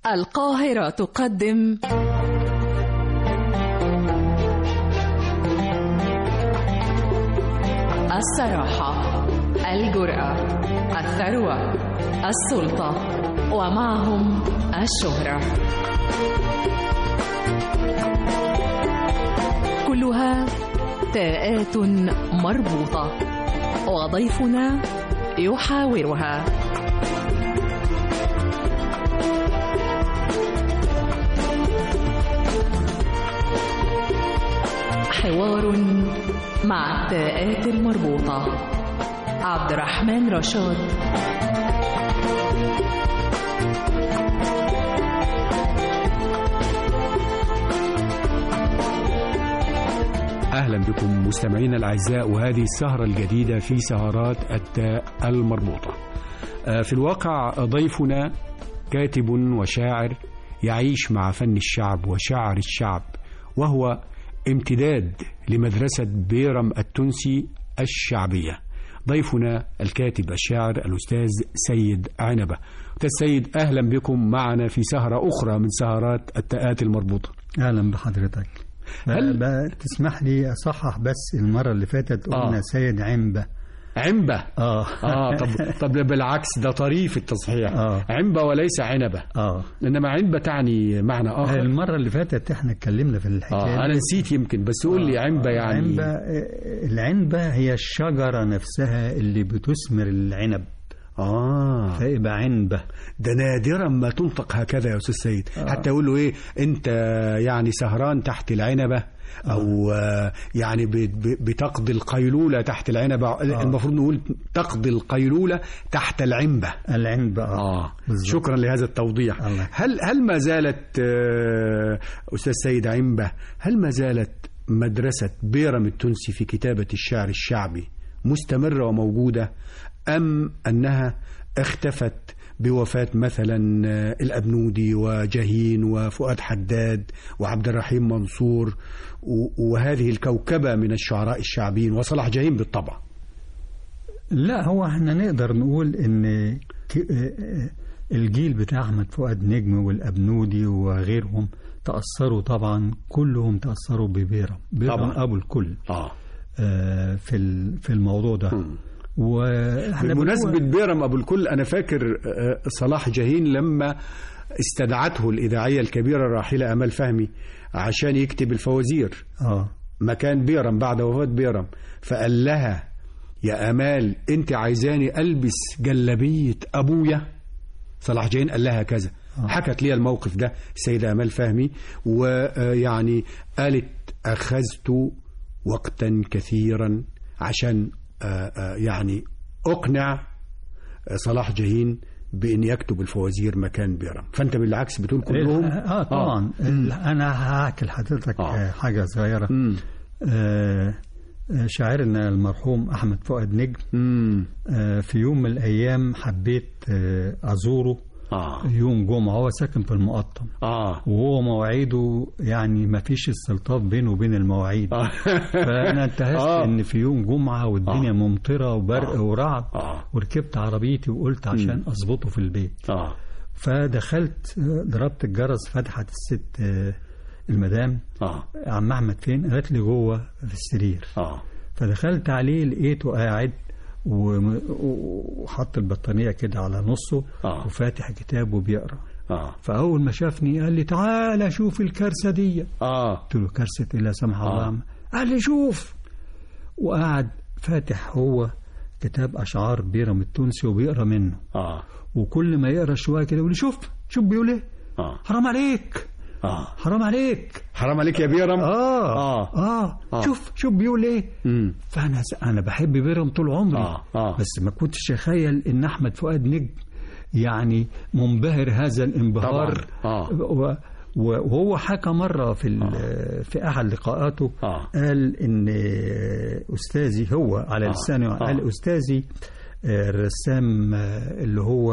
القاهرة تقدم الصراحة الجرأة الثروة السلطة ومعهم الشهرة كلها تاءات مربوطة وضيفنا يحاورها حوار مع التاءات المربوطة عبد الرحمن رشاد أهلا بكم مستمعينا الأعزاء وهذه السهرة الجديدة في سهرات التاء المربوطة آه، في الواقع ضيفنا كاتب وشاعر يعيش مع فن الشعب وشعر الشعب وهو امتداد لمدرسة بيرم التونسي الشعبية ضيفنا الكاتب الشاعر الأستاذ سيد عنبة أستاذ سيد أهلا بكم معنا في سهرة أخرى من سهرات التاءات المربوطة اهلا بحضرتك هل- هل بقى تسمح لي اصحح بس المره اللي فاتت قلنا آه. سيد عنبه عنبة اه اه طب طب ده بالعكس ده طريف التصحيح آه. عنبة وليس عنبة اه انما عنبة تعني معنى اخر المره اللي فاتت احنا اتكلمنا في الحكايه اه انا دي. نسيت يمكن بس قول لي آه، عنبة يعني عنبة آه، العنبة هي الشجرة نفسها اللي بتثمر العنب اه فيبقى عنبة ده نادرا ما تنطق هكذا يا استاذ سيد حتى يقول له ايه انت يعني سهران تحت العنبة او آه، يعني ب- ب- بتقضي القيلولة تحت العنبة المفروض نقول تقضي القيلولة تحت العنبة العنبة اه بالظبط. شكرا لهذا التوضيح الله. هل هل ما زالت آه، استاذ سيد عنبه هل ما زالت مدرسه بيرم التونسي في كتابه الشعر الشعبي مستمره وموجوده ام انها اختفت بوفاة مثلا آه، الأبنودي وجاهين وفؤاد حداد وعبد الرحيم منصور و- وهذه الكوكبة من الشعراء الشعبيين وصلاح جاهين بالطبع لا هو احنا نقدر نقول ان ك- آه، آه، الجيل بتاع احمد فؤاد نجم والابنودي وغيرهم تاثروا طبعا كلهم تاثروا ببيرم بيرم طبعاً. ابو الكل آه. آه، في ال- في الموضوع ده واحنا بمناسبة بنقول- بيرم أبو الكل أنا فاكر آه، صلاح جاهين لما استدعته الإذاعية الكبيرة الراحلة أمال فهمي عشان يكتب الفوازير اه مكان بيرم بعد وفاة بيرم فقال لها يا أمال أنت عايزاني ألبس جلبية أبويا صلاح جاهين قال لها كذا حكت لي الموقف ده السيدة أمال فهمي ويعني قالت أخذت وقتا كثيرا عشان آه، آه، يعني أقنع آه، صلاح جاهين بأن يكتب الفوازير مكان بيرم فأنت بالعكس بتقول كلهم اه طبعا آه. انا هحكي لحضرتك آه. آه. حاجه صغيره مم. آه آه، شاعرنا المرحوم احمد فؤاد نجم مم. آه في يوم من الايام حبيت آه ازوره آه. يوم جمعه هو ساكن في المقطم آه وهو مواعيده يعني ما فيش استلطاف بينه وبين المواعيد آه. فانا انتهزت آه. ان في يوم جمعه والدنيا آه. ممطره وبرق آه. ورعد آه. وركبت عربيتي وقلت عشان اظبطه في البيت آه فدخلت آه، ضربت الجرس فتحت الست آه، المدام آه عم احمد فين قالت لي جوه في السرير آه فدخلت عليه لقيته قاعد وم- وحط البطانيه كده على نصه آه. وفاتح كتاب وبيقرا آه فاول ما شافني قال لي تعالى شوف الكارثه دي آه قلت له كارثه ايه لا سمح الله آه. يا عم قال لي شوف وقعد فاتح هو كتاب اشعار بيرم التونسي وبيقرا منه آه وكل ما يقرا شويه كده يقول لي شوف شوف بيقول ايه آه حرام عليك آه حرام عليك حرام عليك يا بيرم اه آه. اه, آه. شوف شوف بيقول ايه مم. فانا انا بحب بيرم طول عمري آه، آه. بس ما كنتش اتخيل ان احمد فؤاد نجم يعني منبهر هذا الانبهار طبعاً، آه. و- وهو حكى مره في ال- في احد لقاءاته آه. قال ان استاذي هو على آه، لسانه آه. قال استاذي آه، الرسام آه، اللي هو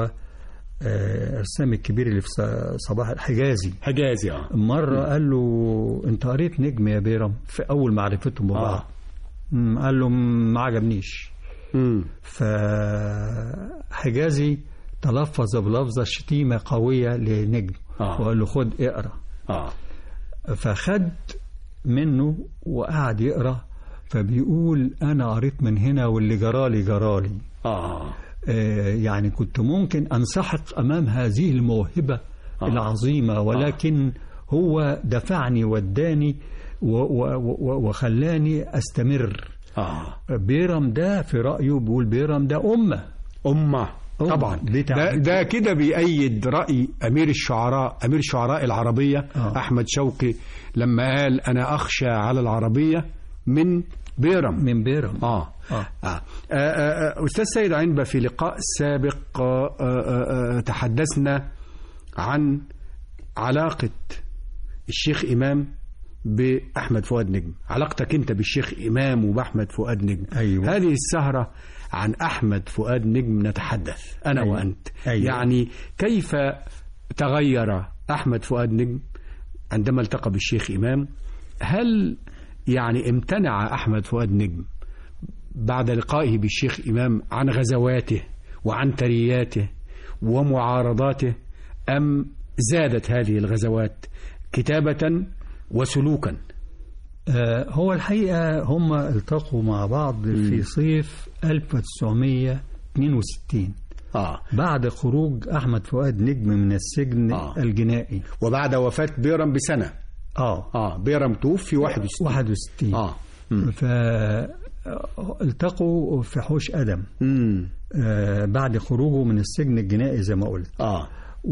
آه، الرسام الكبير اللي في ص- صباح الحجازي حجازي آه مرة قال له أنت قريت نجم يا بيرم في أول معرفتهم ببعض آه. مم، قال له "مم، ما عجبنيش مم. فحجازي تلفظ بلفظة شتيمة قوية لنجم آه. وقال له خد اقرا اه فخد منه وقعد يقرا فبيقول انا قريت من هنا واللي جرالي جرالي اه آه، يعني كنت ممكن انسحق امام هذه الموهبه آه. العظيمه ولكن هو دفعني وداني و- و- و- وخلاني استمر اه بيرم ده في رايه بيقول بيرم ده امه أمة أمة. طبعا بتاع- ده, ده كده بيأيد رأي أمير الشعراء أمير الشعراء العربية آه. أحمد شوقي لما قال أنا أخشى على العربية من بيرم من بيرم آه. آه. آه. آه. آه. آه. أستاذ سيد عنبة في لقاء سابق آه. آه. آه. تحدثنا عن علاقة الشيخ إمام بأحمد فؤاد نجم علاقتك أنت بالشيخ إمام وبأحمد فؤاد نجم أيوة. هذه السهرة عن أحمد فؤاد نجم نتحدث أنا أيوة. وأنت أيوة. يعني كيف تغير أحمد فؤاد نجم عندما التقى بالشيخ إمام هل يعني امتنع أحمد فؤاد نجم بعد لقائه بالشيخ إمام عن غزواته وعن ترياته ومعارضاته أم زادت هذه الغزوات كتابة وسلوكا آه، هو الحقيقة هم التقوا مع بعض في صيف 1962 آه. بعد خروج أحمد فؤاد نجم من السجن آه. الجنائي وبعد وفاة بيرم بسنة اه آه بيرم توفي 61 61 آه مم. فالتقوا في حوش أدم مم. آه، بعد خروجه من السجن الجنائي زي ما قلت آه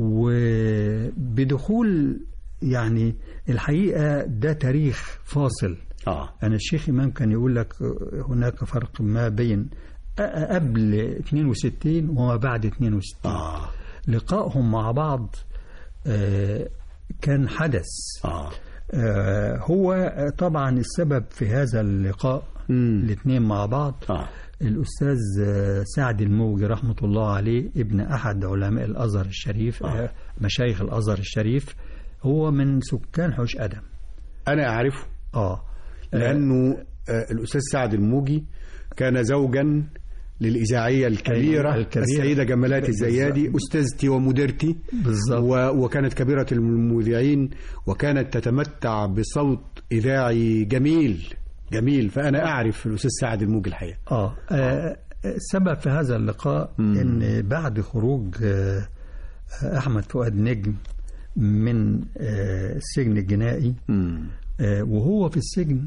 وبدخول يعني الحقيقة ده تاريخ فاصل آه أنا الشيخ إمام كان يقول لك هناك فرق ما بين أ- قبل 62 وما بعد 62 آه لقائهم مع بعض آه، كان حدث آه آه، هو طبعا السبب في هذا اللقاء مم. الاثنين مع بعض آه الأستاذ آه، سعد الموجي رحمة الله عليه ابن أحد علماء الأزهر الشريف آه. آه، مشايخ الأزهر الشريف هو من سكان حوش أدم أنا أعرفه آه لأنه آه الأستاذ سعد الموجي كان زوجا للإذاعية الكبيرة, أيوة، الكبيرة. السيدة جمالات الزيادي أستاذتي ومديرتي بالظبط و- وكانت كبيرة المذيعين وكانت تتمتع بصوت إذاعي جميل جميل فأنا أعرف الأستاذ سعد الموجي الحقيقة آه. آه السبب في هذا اللقاء مم. ان بعد خروج آه، احمد فؤاد نجم من آه، السجن الجنائي مم. آه، وهو في السجن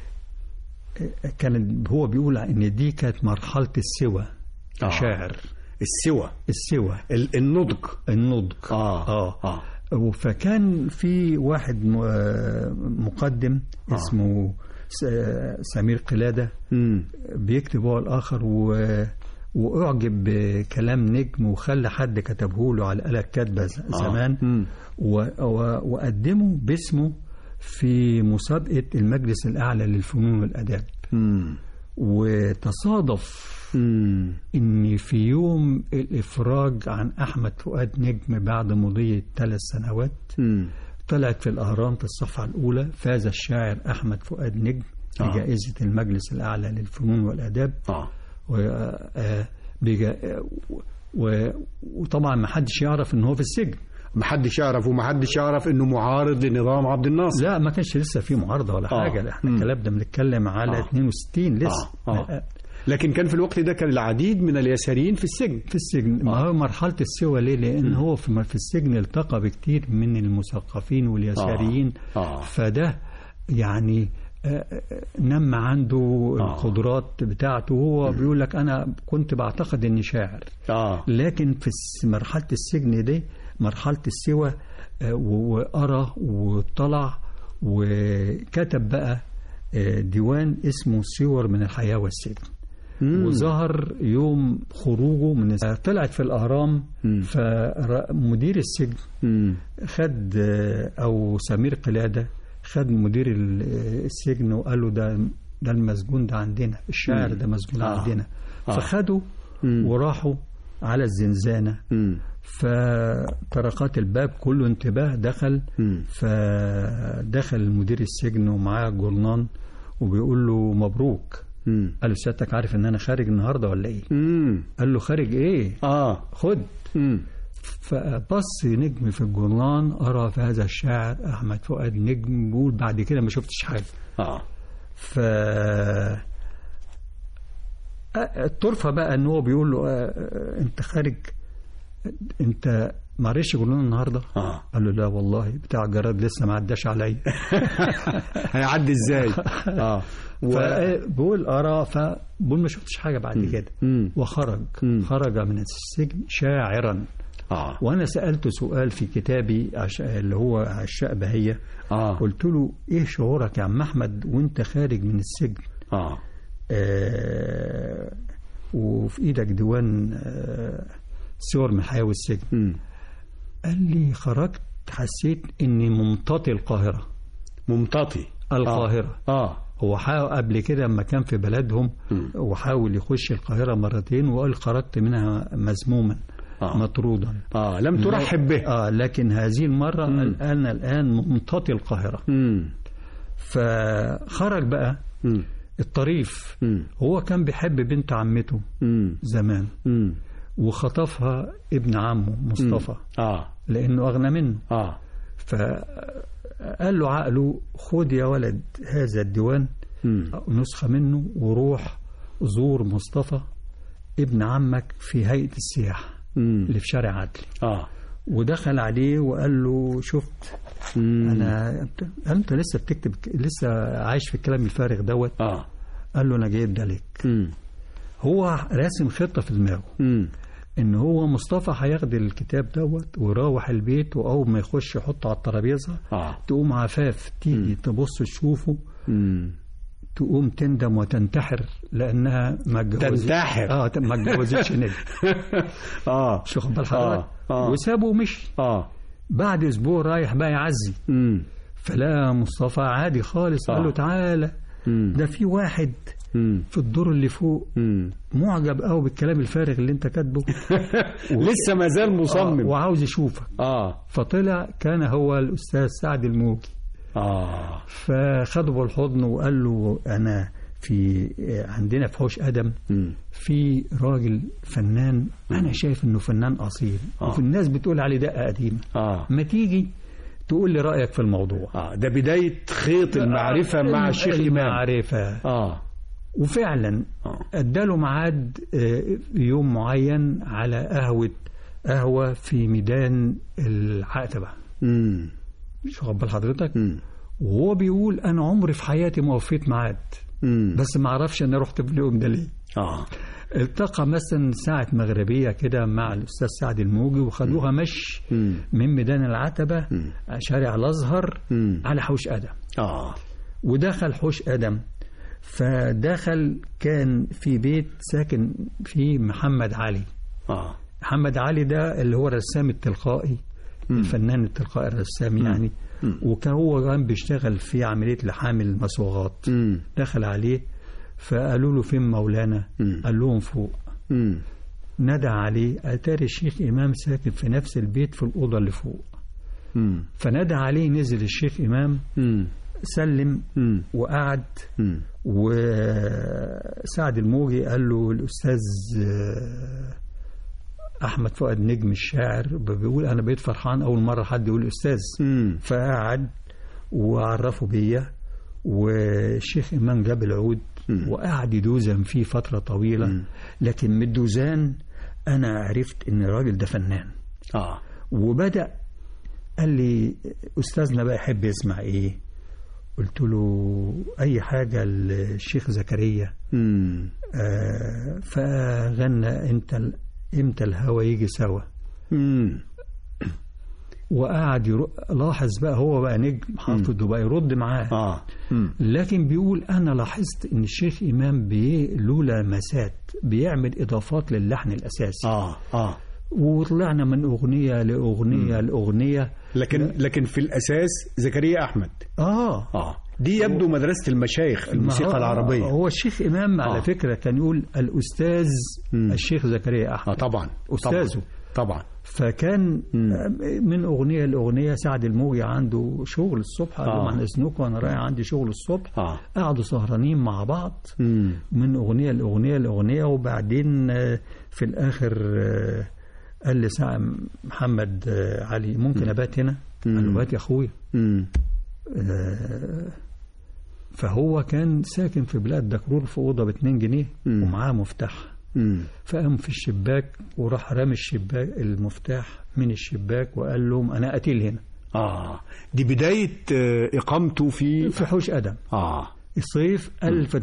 آه، كان هو بيقول ان دي كانت مرحله السوى آه. شاعر السوى السوى ال- النضج النضج آه آه. آه فكان في واحد م- آه، مقدم آه. اسمه س- آه، سمير قلاده مم. بيكتب هو الآخر و... وأعجب بكلام نجم وخلى حد كتبه له على الآلة الكاتبة ز- آه. زمان مم. و... و... وقدمه باسمه في مسابقة المجلس الأعلى للفنون والآداب مم. وتصادف مم. إن في يوم الإفراج عن أحمد فؤاد نجم بعد مضي ثلاث سنوات مم. طلعت في الأهرام في الصفحة الأولى فاز الشاعر أحمد فؤاد نجم آه. بجائزة المجلس الأعلى للفنون والآداب آه و... آه، بجا... و... وطبعا ما حدش يعرف ان هو في السجن محدش يعرف ومحدش يعرف انه معارض لنظام عبد الناصر لا ما كانش لسه في معارضه ولا آه. حاجه لا احنا مم. الكلام ده بنتكلم على آه. 62 لسه آه. آه. لكن كان في الوقت ده كان العديد من اليساريين في السجن في السجن ما هو مرحله السوى ليه لان هو في في السجن التقى بكتير من المثقفين واليساريين آه. فده يعني آه، آه، نمى عنده آه. القدرات بتاعته وهو بيقول لك انا كنت بعتقد اني شاعر اه لكن في الس- مرحلة السجن دي مرحلة السوى آه، و- وقرا واطلع وكتب بقى آه، ديوان اسمه صور من الحياة والسجن مم. وظهر يوم خروجه من السجن طلعت في الأهرام مم. فمدير السجن مم. خد آه، أو سمير قلادة خد مدير ال- آه، السجن وقال له ده ده المسجون ده عندنا الشاعر مم. ده مسجون آه. عندنا آه. فخدوا مم. وراحوا على الزنزانة مم. فطرقات الباب كله انتباه دخل مم. فدخل مدير السجن ومعاه جورنان وبيقول له مبروك مم. قال له سيادتك عارف ان انا خارج النهارده ولا ايه مم. قال له خارج ايه اه خد مم. فبص نجم في الجرنان أرى في هذا الشاعر أحمد فؤاد نجم بيقول بعد كده ما شفتش حاجة اه ف الطرفة بقى ان هو بيقول له آه، آه، انت خارج انت معرفش جرنان النهارده اه قال له لا والله بتاع الجراد لسه ما عداش عليا هيعدي ازاي اه و... فبقول ارى فبقول ما شفتش حاجه بعد كده مم. وخرج مم. خرج من السجن شاعرا اه وانا سالته سؤال في كتابي عش... اللي هو عشاء بهيه اه قلت له ايه شعورك يا عم احمد وانت خارج من السجن اه آه وفي ايدك ديوان آه صور من حياه والسجن مم. قال لي خرجت حسيت اني ممتطي القاهره ممتطي القاهره اه هو حاول قبل كده لما كان في بلدهم مم. وحاول يخش القاهرة مرتين وقال خرجت منها مذموما آه. مطرودا اه لم ترحب به آه لكن هذه المرة مم. قال أنا الآن ممتطي القاهرة مم. فخرج بقى مم. الطريف مم. هو كان بيحب بنت عمته مم. زمان مم. وخطفها ابن عمه مصطفى اه لأنه أغنى منه اه فقال له عقله خد يا ولد هذا الديوان مم. نسخة منه وروح زور مصطفى ابن عمك في هيئة السياحة مم. اللي في شارع عدلي اه ودخل عليه وقال له شفت مم. انا قال انت لسه بتكتب لسه عايش في الكلام الفارغ دوت اه قال له انا جايب ده لك مم. هو راسم خطه في دماغه مم. ان هو مصطفى هياخد الكتاب دوت ويروح البيت واول ما يخش يحطه على الترابيزه اه تقوم عفاف تيجي تبص تشوفه مم. تقوم تندم وتنتحر لانها ما اتجوزتش تنتحر. اه ما اتجوزتش نجم اه شو خد بال حضرتك آه، آه. وسابه ومشي اه بعد اسبوع رايح بقى يعزي مم. فلقى مصطفى عادي خالص قال آه. له تعالى مم. ده في واحد مم. في الدور اللي فوق مم. معجب قوي بالكلام الفارغ اللي انت كاتبه لسه ما زال آه، مصمم وعاوز يشوفك اه فطلع كان هو الاستاذ سعد الموجي اه فخده بالحضن وقال له انا في عندنا في حوش ادم مم. في راجل فنان انا شايف انه فنان اصيل آه. وفي الناس بتقول عليه دقه قديمه اه ما تيجي تقول لي رايك في الموضوع اه ده بداية خيط المعرفة مع الشيخ إمام المعرفه اه وفعلا اه اداله ميعاد آه، يوم معين على قهوه قهوه في ميدان العتبه مم. شو خد بال حضرتك مم. وهو بيقول انا عمري في حياتي ما وفيت ميعاد مم. بس ما اعرفش انا رحت في اليوم ده ليه اه التقى مثلا ساعة مغربية كده مع الأستاذ سعد الموجي وخدوها مشي مم. من ميدان العتبة مم. شارع الأزهر مم. على حوش أدم اه ودخل حوش أدم فدخل كان في بيت ساكن فيه محمد علي اه محمد علي ده اللي هو الرسام التلقائي الفنان التلقائي الرسام يعني وكان هو كان بيشتغل في عملية لحام المصوغات مم. دخل عليه فقالوا له فين مولانا مم. قال لهم فوق مم. ندى عليه أتاري الشيخ إمام ساكن في نفس البيت في الأوضة اللي فوق مم. فندى عليه نزل الشيخ إمام مم. سلم مم. وقعد مم. وسعد الموجي قال له الأستاذ آه، أحمد فؤاد نجم الشاعر بيقول أنا بقيت فرحان أول مرة حد يقول أستاذ مم. فقعد وعرفوا بيا والشيخ إمام جاب العود مم. وقعد يدوزن فيه فترة طويلة مم. لكن من الدوزان أنا عرفت إن الراجل ده فنان اه وبدأ قال لي أستاذنا بقى يحب يسمع إيه قلت له أي حاجة الشيخ زكريا مم. آه فغنى أنت ال- إمتى الهوى يجي سوا مم. وقعد يرو... لاحظ بقى هو بقى نجم حافظ وبقى يرد معاه اه مم. لكن بيقول انا لاحظت ان الشيخ امام بي له لمسات بيعمل اضافات للحن الاساسي اه اه وطلعنا من اغنيه لاغنيه لاغنيه لكن لكن في الاساس زكريا احمد اه اه دي يبدو مدرسة المشايخ في ما الموسيقى هو- العربية هو الشيخ امام على آه. فكره كان يقول الاستاذ مم. الشيخ زكريا اه احمد طبعا أستاذه. طبعا فكان مم. من اغنيه لاغنيه سعد الموجي عنده شغل الصبح قال لهم آه. عن اذنكم انا رايح عندي شغل الصبح اه قعدوا سهرانين مع بعض مم. من أغنية لأغنية لأغنية وبعدين آه، في الآخر آه، قال لي ساعة محمد آه، علي ممكن ابات هنا قال له بات يا اخويا مم. آه، فهو كان ساكن في بلاد دكرور في اوضه ب 2 جنيه مم. ومعاه مفتاح مم. فقام في الشباك وراح رامي الشباك المفتاح من الشباك وقال لهم انا قتيل هنا اه دي بداية آه، إقامته في في حوش ادم اه الصيف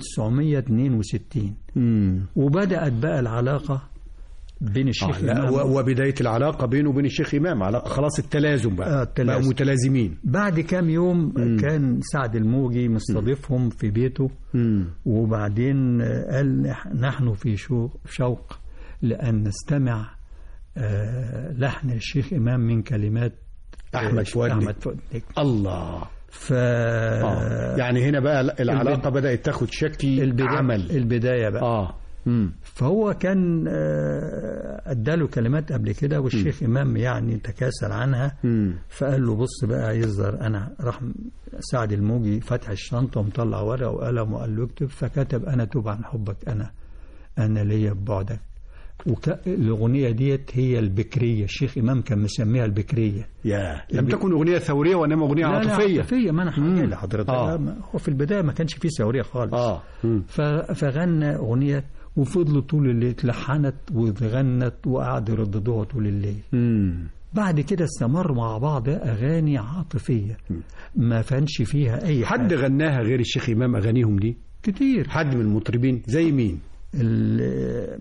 1962 مم. وبدات بقى العلاقه بين آه الشيخ لا إمام و- وبداية العلاقة بينه وبين الشيخ إمام علاقة خلاص التلازم بقى آه، التلازم. بقوا متلازمين بعد كام يوم كان سعد الموجي مستضيفهم في بيته مم. وبعدين آه، قال نح- نحن في شو- شوق لأن نستمع آه، لحن الشيخ إمام من كلمات آه، أحمد فؤاد أحمد نجم. فؤاد نجم. الله ف آه. يعني هنا بقى العلاقة بدأت تاخد شكل البداية عمل البداية بقى اه مم. فهو كان آه، اداله كلمات قبل كده والشيخ إمام يعني تكاسل عنها مم. فقال له بص بقى يظهر انا راح سعد الموجي فتح الشنطه ومطلع ورقه وقلم وقال له اكتب فكتب انا توب عن حبك انا انا ليا ببعدك والأغنية ديت هي البكرية الشيخ إمام كان مسميها البكرية يا لم تكن أغنية ثورية وإنما أغنية لا لا عاطفية عاطفية ما أنا مم. حكي لحضرتك آه. ما- هو في البداية ما كانش فيه ثورية خالص اه مم. ف- فغنى أغنية وفضلوا طول الليل اتلحنت وغنت وقعدوا يرددوها طول الليل مم. بعد كده استمروا مع بعض أغاني عاطفية ما كانش فيها أي حد حاجة غناها غير الشيخ إمام أغانيهم دي كتير حد من المطربين زي مين ال-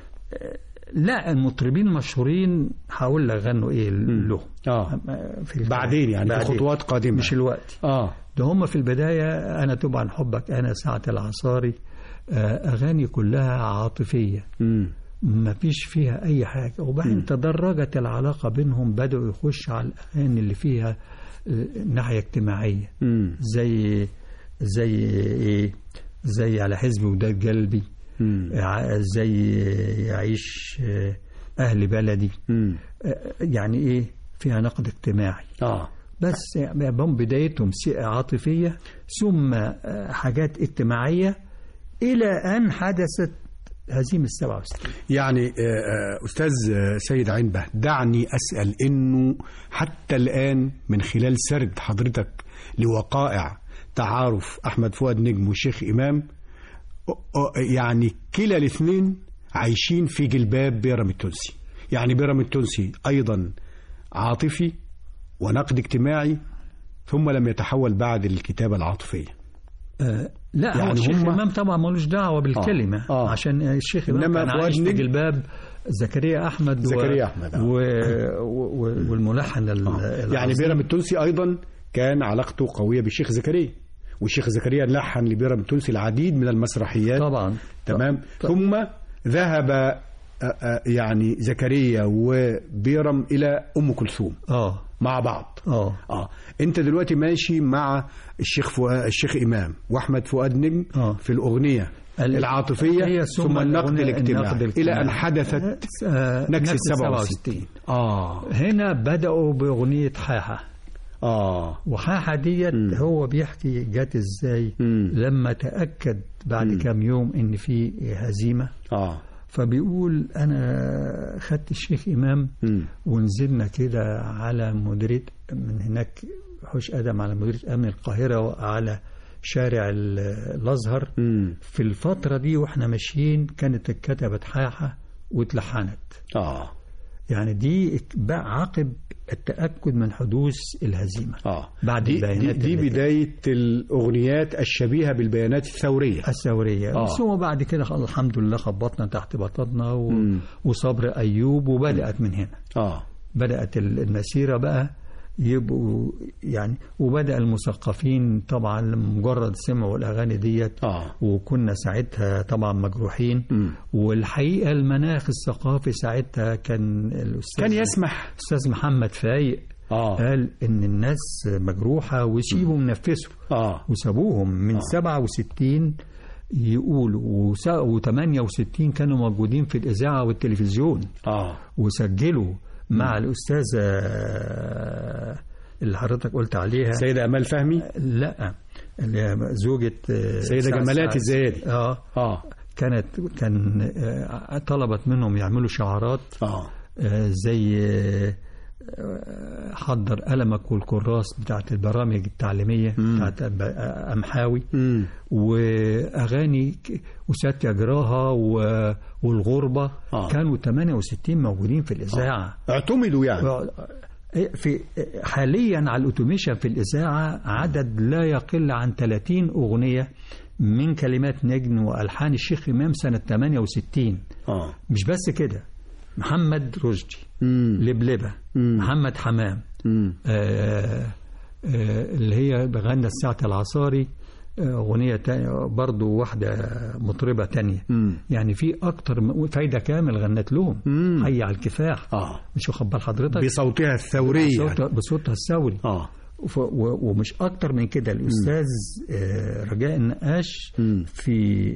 لا المطربين المشهورين هقول لك غنوا ايه له اه في الكلام. بعدين يعني في بعدين. خطوات قادمة مش الوقت اه ده هم في البداية أنا توب عن حبك أنا ساعة العصاري آه، أغاني كلها عاطفية مم. ما فيش فيها أي حاجة وبعدين تدرجت العلاقة بينهم بدأوا يخش على الأغاني اللي فيها آه، ناحية اجتماعية مم. زي زي إيه زي على حزب وداد قلبي مم. ع- زي يعيش آه، أهل بلدي مم. آه، يعني إيه فيها نقد اجتماعي اه بس هم بدايتهم س- عاطفية ثم آه، حاجات اجتماعية إلى أن حدثت هزيمة 67 يعني آه، آه، أستاذ آه، سيد عنبه دعني أسأل إنه حتى الآن من خلال سرد حضرتك لوقائع تعارف أحمد فؤاد نجم والشيخ إمام أ- أ- يعني كلا الاثنين عايشين في جلباب بيرم التونسي يعني بيرم التونسي أيضا عاطفي ونقد اجتماعي ثم لم يتحول بعد الكتابة العاطفية آه لا يعني يعني هو الشيخ هم- إمام طبعا ملوش دعوة بالكلمة آه. آه. عشان الشيخ إمام إنما كان فؤاد عايش في نجم- جلباب زكريا أحمد زكريا أحمد، آه. و... و... و... والملحن ال... يعني العظيم. بيرم التونسي ايضا كان علاقته قويه بالشيخ زكريا والشيخ زكريا لحن لبيرم التونسي العديد من المسرحيات طبعا تمام ط- ثم ذهب آه، آه، يعني زكريا وبيرم الى ام كلثوم اه مع بعض اه اه انت دلوقتي ماشي مع الشيخ فؤاد الشيخ امام واحمد فؤاد نجم آه. في الاغنيه ال- العاطفيه هي ثم النقد الأغنية- الاجتماعي النقد الى ان الاجتماعي. حدثت آه، نكسه نكسة 67 اه هنا بدأوا بأغنية حاحة اه وحاحة ديت مم. هو بيحكي جات ازاي مم. لما تأكد بعد مم. كام يوم ان في هزيمة اه فبيقول انا خدت الشيخ امام مم. ونزلنا كده على مديرية من هناك حوش ادم على مديرية امن القاهرة وعلى شارع ال- الازهر مم. في الفترة دي واحنا ماشيين كانت اتكتبت حاحة واتلحنت اه يعني دي بقى عقب التأكد من حدوث الهزيمة اه بعد دي, البيانات دي, دي اللي- بداية الأغنيات الشبيهة بالبيانات الثورية الثورية آه. ثم بعد كده خلاص الحمد لله خبطنا تحت بطننا و... مم. وصبر أيوب وبدأت من هنا اه بدأت ال- المسيرة بقى يبقوا يعني وبدأ المثقفين طبعا لما مجرد سمعوا الأغاني ديت اه وكنا ساعتها طبعا مجروحين مم. والحقيقة المناخ الثقافي ساعتها كان الأستاذ كان يسمح أستاذ محمد فايق اه قال إن الناس مجروحة وسيبوا منفسوا اه وسابوهم من آه. آه. 67 يقولوا و68 كانوا موجودين في الإذاعة والتلفزيون اه وسجلوا مع الأستاذة اللي حضرتك قلت عليها سيدة أمال فهمي لا اللي هي زوجة آه، سيدة سعد- جمالات سعد- الزيادي اه اه كانت كان آه، طلبت منهم يعملوا شعارات اه آه، زي آه، حضر قلمك والكراس بتاعت البرامج التعليمية بتاعت أب- أمحاوي مم. وأغاني ك- وساتياجراها و- والغربة آه. كانوا 68 موجودين في الإذاعة اعتمدوا يعني في حاليا على الاوتوميشن في الاذاعه عدد لا يقل عن 30 اغنيه من كلمات نجم والحان الشيخ امام سنه 68 اه مش بس كده محمد رشدي مم. لبلبه مم. محمد حمام مم. آه آه اللي هي غنى الساعة العصاري آه، أغنية تانية برضو واحدة مطربة تانية مم. يعني في أكتر من- فايدة كامل غنت لهم مم. حي على الكفاح اه مش واخد بال حضرتك بصوتها الثوري يعني. بصوتها, بصوتها الثوري اه وف- و- ومش اكتر من كده الاستاذ آه، رجاء النقاش مم. في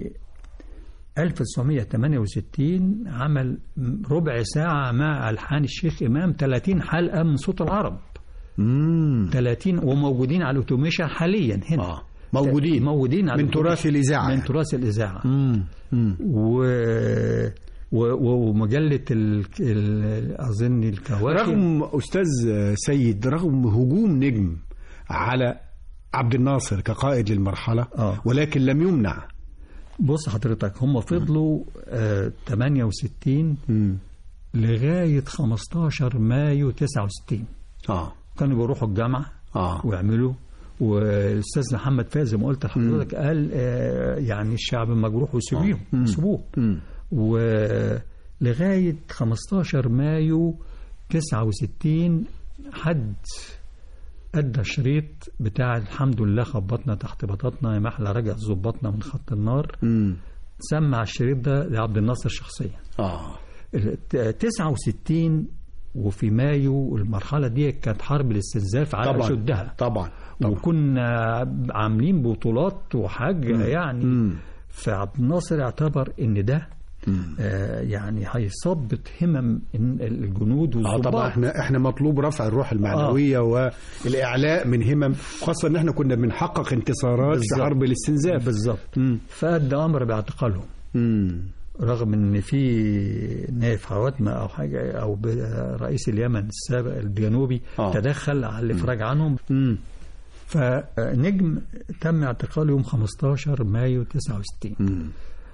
1968 عمل ربع ساعة مع ألحان الشيخ إمام 30 حلقة من صوت العرب مم. 30 وموجودين على الأوتوميشن حاليا هنا اه موجودين موجودين على من تراث الأوتوميشن. الإذاعة من يعني. تراث الإذاعة مم. مم. و... و... و- ومجلة ال... ال... أظن الكواكب رغم أستاذ سيد رغم هجوم نجم على عبد الناصر كقائد للمرحلة آه. ولكن لم يمنع بص حضرتك هم فضلوا آه 68 مم. لغاية 15 مايو 69 اه كانوا بيروحوا الجامعة اه ويعملوا والأستاذ محمد فايز زي ما قلت لحضرتك قال آه يعني الشعب مجروح وسيبيهم مم. سيبوه مم. ولغاية 15 مايو 69 حد أدى الشريط بتاع الحمد لله خبطنا تحت بطاطنا يا محلى رجع ظبطنا من خط النار مم. سمع الشريط ده لعبد الناصر شخصيا اه ال- 69 وفي مايو المرحلة دي كانت حرب الاستنزاف على طبعا شدها طبعا طبعا وكنا عاملين بطولات وحاجة يعني مم. فعبد الناصر اعتبر ان ده مم. آه يعني هيثبط همم إن الجنود اه والضباط طبعا احنا احنا مطلوب رفع الروح المعنويه آه. والاعلاء من همم خاصه ان احنا كنا بنحقق انتصارات في بالظبط. حرب الاستنزاف بالظبط مم. فادى امر باعتقالهم مم. رغم ان في نايف حواتمه او حاجه او ب- رئيس اليمن السابق الجنوبي آه. تدخل على الافراج عنهم مم. فنجم تم اعتقاله يوم 15 مايو 69 مم.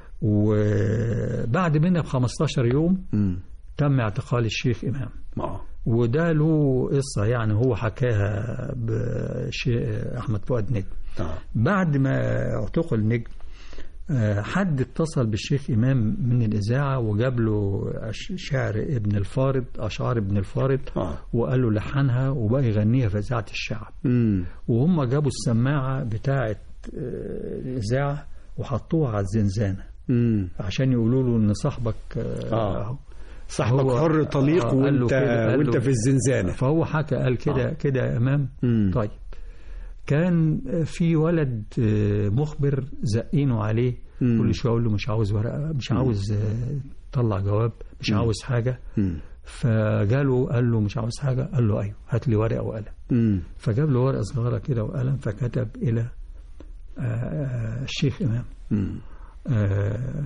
وبعد منها ب 15 يوم مم. تم اعتقال الشيخ امام اه وده له قصه يعني هو حكاها بشيء احمد فؤاد نجم اه بعد ما اعتقل نجم آه، حد اتصل بالشيخ إمام من الإذاعة وجاب له أش- شعر ابن الفارض أشعار ابن الفارض آه. وقال له لحنها وبقى يغنيها في إذاعة الشعب مم. وهم جابوا السماعة بتاعة آه، الإذاعة وحطوها على الزنزانة مم. عشان يقولوا له إن صاحبك آه، آه. صاحبك هو- حر طليق آه، قال له وانت كده، قال وانت له- في الزنزانه فهو حكى قال كده آه. كده يا إمام مم. طيب كان في ولد آه، مخبر زقينه عليه مم. كل شويه اقول له مش عاوز ورقه مش عاوز آه، طلع جواب مش عاوز حاجه مم. فجاله قال له مش عاوز حاجه قال له ايوه هات لي ورقه وقلم مم. فجاب له ورقه صغيره كده وقلم فكتب الى آه، آه، الشيخ امام مم. آه،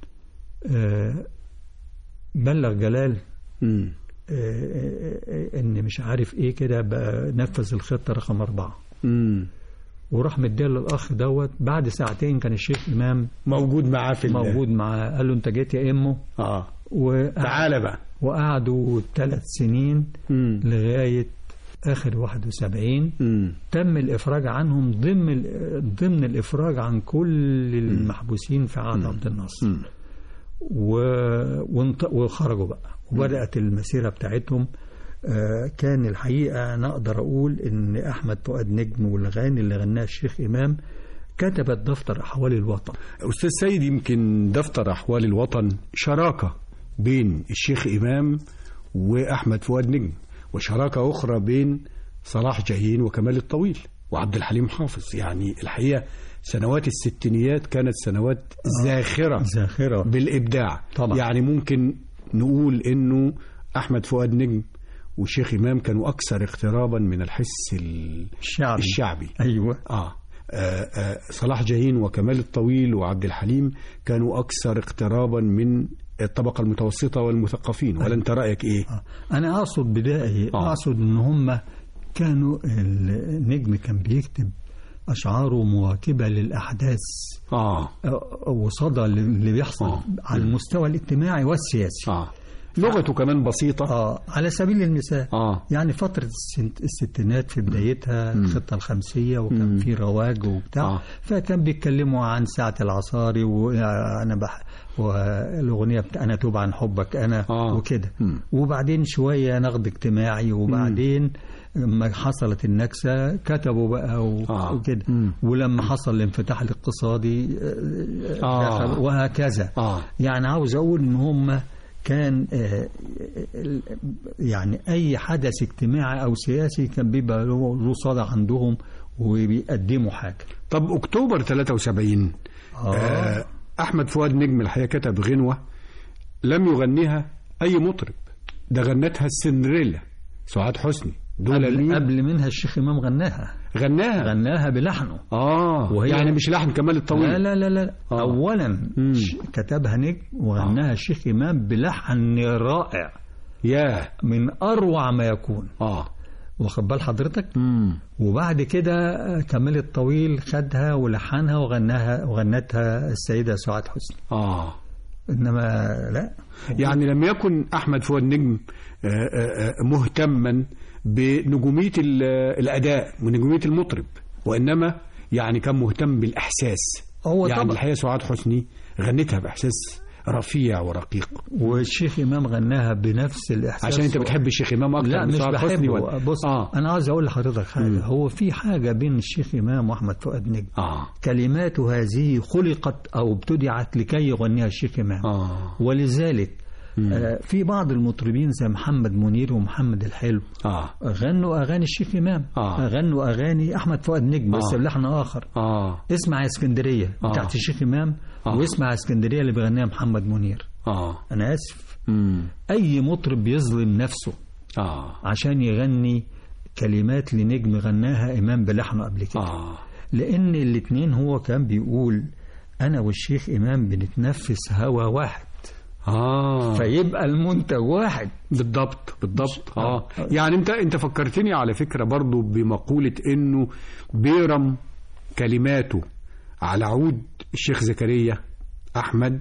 آه، بلغ جلال مم. آه، آه، ان مش عارف ايه كده بقى نفذ الخطه رقم اربعه مم. وراح مديها للاخ دوت بعد ساعتين كان الشيخ امام موجود معاه في ال- موجود معاه قال له انت جيت يا امه اه وقعد- تعالى بقى وقعدوا ثلاث سنين مم. لغايه اخر 71 مم. تم الافراج عنهم ضمن ال- ضمن الافراج عن كل المحبوسين في عهد عبد الناصر مم. و... وانط... وخرجوا بقى وبدات المسيره بتاعتهم آه، كان الحقيقه انا اقدر اقول ان احمد فؤاد نجم والاغاني اللي غناها الشيخ امام كتبت دفتر احوال الوطن أستاذ سيد يمكن دفتر أحوال الوطن شراكة بين الشيخ إمام وأحمد فؤاد نجم وشراكة أخرى بين صلاح جاهين وكمال الطويل وعبد الحليم حافظ يعني الحقيقة سنوات الستينيات كانت سنوات زاخرة زاخره بالإبداع طبعا. يعني ممكن نقول إنه أحمد فؤاد نجم والشيخ إمام كانوا أكثر اقترابا من الحس ال- الشعبي الشعبي ايوه آه. آه, آه صلاح جاهين وكمال الطويل وعبد الحليم كانوا أكثر اقترابا من الطبقة المتوسطة والمثقفين ولا أنت رأيك إيه؟ آه. أنا أقصد بدائي آه. أقصد إن هم كانوا النجم كان بيكتب أشعاره مواكبة للأحداث آه آه، وصدى اللي بيحصل آه. على المستوى الاجتماعي والسياسي آه لغته كمان بسيطة آه على سبيل المثال آه يعني فترة الست- الستينات في بدايتها الخطة الخمسية وكان في رواج وبتاع آه. فكان بيتكلموا عن ساعة العصاري وأنا بح والأغنية بتاع أنا توب عن حبك أنا آه. وكده مم. وبعدين شوية نقد اجتماعي وبعدين لما حصلت النكسة كتبوا بقى و- آه. وكده مم. ولما حصل الانفتاح الاقتصادي آه، آه. دخل وهكذا آه يعني عاوز اقول ان هم كان آه، ال- يعني اي حدث اجتماعي او سياسي كان بيبقى له له صدى عندهم وبيقدموا حاجه طب أكتوبر 73 آه أحمد فؤاد نجم الحقيقة كتب غنوة لم يغنيها أي مطرب ده غنتها السندريلا سعاد حسني دول قبل, مين قبل منها الشيخ امام غناها غناها غناها بلحنه آه وهي- يعني مش لحن كمال الطويل لا لا لا لا آه. اولا مم. ش- كتبها نجم وغناها الشيخ امام بلحن رائع ياه من اروع ما يكون آه واخد بال حضرتك مم. وبعد كده كمال الطويل خدها ولحنها وغناها وغنتها السيدة سعاد حسني آه إنما لا يعني لم يكن أحمد فؤاد نجم آه، آه، آه، مهتما بنجومية ال- الأداء ونجومية المطرب وإنما يعني كان مهتم بالإحساس هو يعني طبعا الحقيقة سعاد حسني غنتها بإحساس رفيع ورقيق والشيخ إمام غناها بنفس الإحساس عشان أنت بتحب الشيخ إمام أكتر لا من مش سعاد حسني بحبه ولا بص آه. أنا عاوز أقول لحضرتك حاجة مم. هو في حاجة بين الشيخ إمام وأحمد فؤاد نجم آه كلمات هذه خلقت أو ابتدعت لكي يغنيها الشيخ إمام آه ولذلك آه في بعض المطربين زي محمد منير ومحمد الحلو آه غنوا اغاني الشيخ امام آه. غنوا اغاني احمد فؤاد نجم بس آه. بلحن اخر آه اسمع يا اسكندريه آه. بتاعت الشيخ امام آه. واسمع يا اسكندريه اللي بيغنيها محمد منير آه انا اسف مم. اي مطرب بيظلم نفسه آه عشان يغني كلمات لنجم غناها امام بلحنه قبل كده آه لان الاتنين هو كان بيقول انا والشيخ امام بنتنفس هوا واحد آه فيبقى المنتج واحد بالضبط بالضبط اه يعني انت انت فكرتني على فكره برضو بمقوله انه بيرم كلماته على عود الشيخ زكريا احمد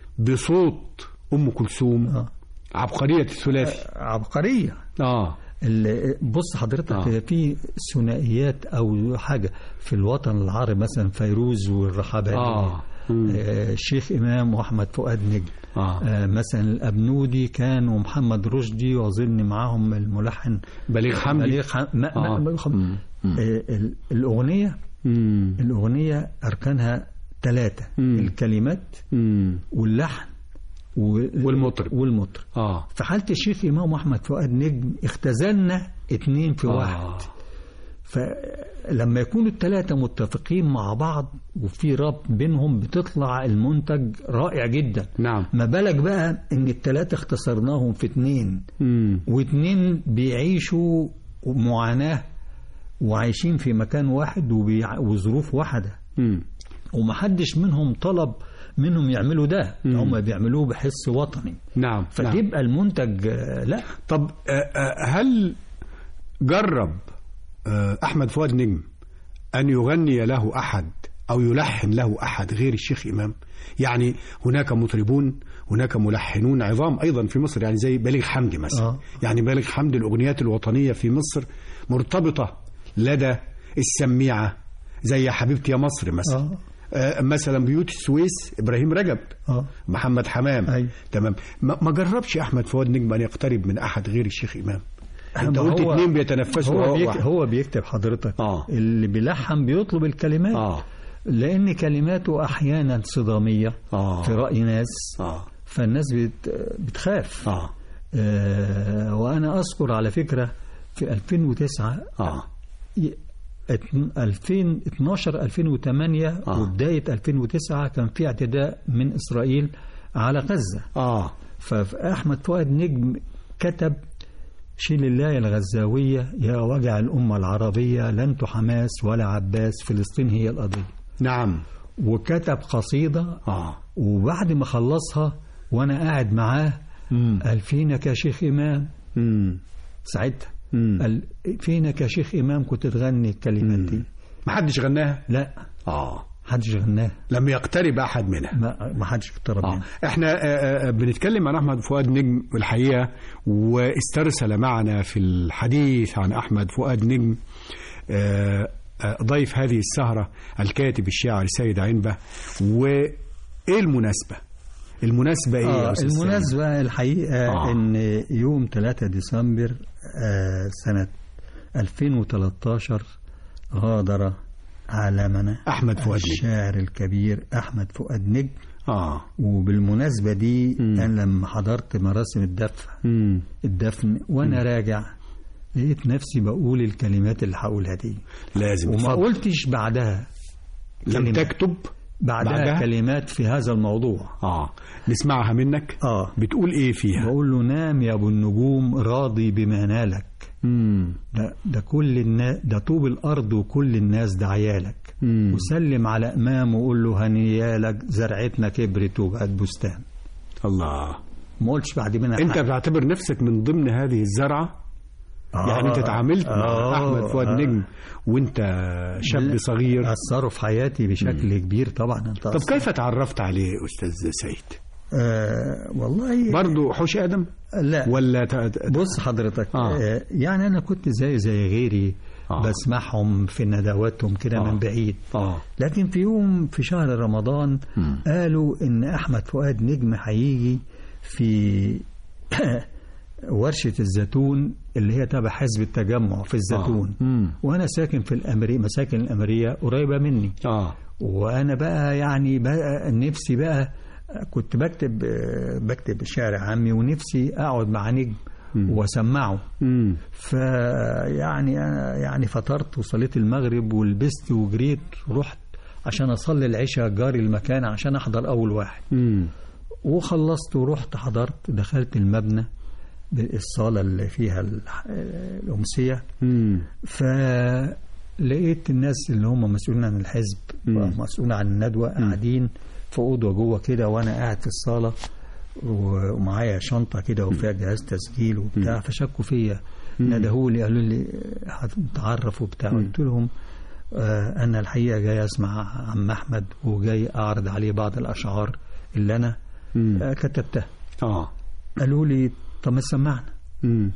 بصوت ام كلثوم آه. عبقريه الثلاثي عبقريه اه ال- بص حضرتك آه. آه. في ثنائيات او حاجه في الوطن العربي مثلا فيروز والرحاباني اه مم. آه الشيخ امام واحمد فؤاد نجم اه آه مثلا الابنودي كان ومحمد رشدي واظن معاهم الملحن بليغ حمدي بليغ حم... ما... آه. ما... مم. مم. آه ال- الاغنيه مم. الاغنيه اركانها ثلاثه مم. الكلمات مم. واللحن و- والمطرب. والمطرب اه في حاله الشيخ امام واحمد فؤاد نجم اختزلنا اتنين في آه. واحد فلما يكونوا الثلاثة متفقين مع بعض وفي ربط بينهم بتطلع المنتج رائع جدا نعم ما بالك بقى ان الثلاثة اختصرناهم في اتنين مم. واتنين بيعيشوا معاناة وعايشين في مكان واحد وبيع... وظروف واحدة مم. ومحدش منهم طلب منهم يعملوا ده مم. هم بيعملوه بحس وطني نعم نعم فتبقى المنتج آه، لا طب آه، آه، هل جرب آه، أحمد فؤاد نجم أن يغني له أحد أو يلحن له أحد غير الشيخ إمام يعني هناك مطربون هناك ملحنون عظام أيضا في مصر يعني زي بليغ حمدي مثلا آه. يعني بليغ حمدي الأغنيات الوطنية في مصر مرتبطة لدى السميعة زي يا حبيبتي يا مصر مثلا آه. آه، مثلا بيوت السويس إبراهيم رجب اه محمد حمام أيوة. تمام ما ما جربش احمد فؤاد نجم ان يقترب من احد غير الشيخ امام انت ما قلت هو- اتنين بيتنفسوا هو, هو بيك واحد. هو بيكتب حضرتك آه. اللي بيلحن بيطلب الكلمات اه لان كلماته احيانا صداميه آه. في راي ناس اه فالناس بت بتخاف اه آه وانا اذكر على فكره في 2009 اه ي- ات- 2012 2008 آه. وبدايه 2009 كان في اعتداء من اسرائيل على غزه اه فأحمد فؤاد نجم كتب شيل الله الغزاوية يا وجع الأمة العربية لا انتوا حماس ولا عباس فلسطين هي القضية نعم وكتب قصيدة اه وبعد ما خلصها وانا قاعد معاه مم. قال فينك يا شيخ امام مم. ساعتها مم. قال فينك يا شيخ امام كنت تغني الكلمات دي ما حدش غناها لا اه حدش غناها لم يقترب احد منها ما ما حدش اقترب آه. منها احنا آه، آه، بنتكلم عن احمد فؤاد نجم الحقيقه واسترسل معنا في الحديث عن احمد فؤاد نجم آه، آه، ضيف هذه السهره الكاتب الشاعر سيد عنبه وايه المناسبه؟ المناسبه ايه يا آه أستاذ سيد؟ المناسبة الحقيقة آه. آه. إن يوم 3 ديسمبر آه سنة 2013 غادر عالمنا أحمد فؤاد نجم. الشاعر الكبير أحمد فؤاد نجم اه وبالمناسبة دي مم. أنا لما حضرت مراسم الدفن مم. الدفن وأنا راجع لقيت نفسي بقول الكلمات اللي هقولها دي لازم وما اتفضل. قلتش بعدها لم كلمة. تكتب بعدها, بعدها؟ بعدها كلمات في هذا الموضوع اه نسمعها منك اه بتقول ايه فيها؟ بقول له نام يا ابو النجوم راضي بما نالك مم. ده, ده كل الناس ده طوب الارض وكل الناس ده عيالك مم. وسلم على امام وقول له هنيالك زرعتنا كبرت وبقت بستان الله ما قلتش بعد منها انت حاجة. بتعتبر نفسك من ضمن هذه الزرعه آه يعني انت اتعاملت مع آه احمد فؤاد آه. نجم وانت شاب لا. صغير اثروا في حياتي بشكل كبير طبعا انت طب أثر. كيف تعرفت عليه استاذ سيد آه والله برضه حوش ادم لا ولا ت... ت- بص حضرتك آه. آه. يعني انا كنت زي زي غيري آه. آه. بسمعهم في ندواتهم كده آه. من بعيد اه لكن في يوم في شهر رمضان مم. قالوا ان احمد فؤاد نجم هيجي في ورشة الزيتون اللي هي تبع حزب التجمع في الزيتون آه. مم. وانا ساكن في الامريكا مساكن الامريه قريبه مني اه وانا بقى يعني بقى نفسي بقى كنت بكتب بكتب شعر عامي ونفسي اقعد مع نجم واسمعه امم فيعني انا يعني فطرت وصليت المغرب ولبست وجريت رحت عشان اصلي العشاء جاري المكان عشان احضر اول واحد امم وخلصت ورحت حضرت دخلت المبنى الصاله اللي فيها ال- الامسيه امم فلقيت الناس اللي هم مسؤولين عن الحزب مم. مسؤولين عن الندوه قاعدين في اوضه جوه كده وانا قاعد في الصاله و- ومعايا شنطه كده وفيها جهاز تسجيل وبتاع فشكوا فيا ندهولي قالوا لي هتتعرف وبتاع قلت لهم آه انا الحقيقه جاي اسمع عم احمد وجاي اعرض عليه بعض الاشعار اللي انا مم. آه كتبتها اه قالوا لي طب ما تسمعنا امم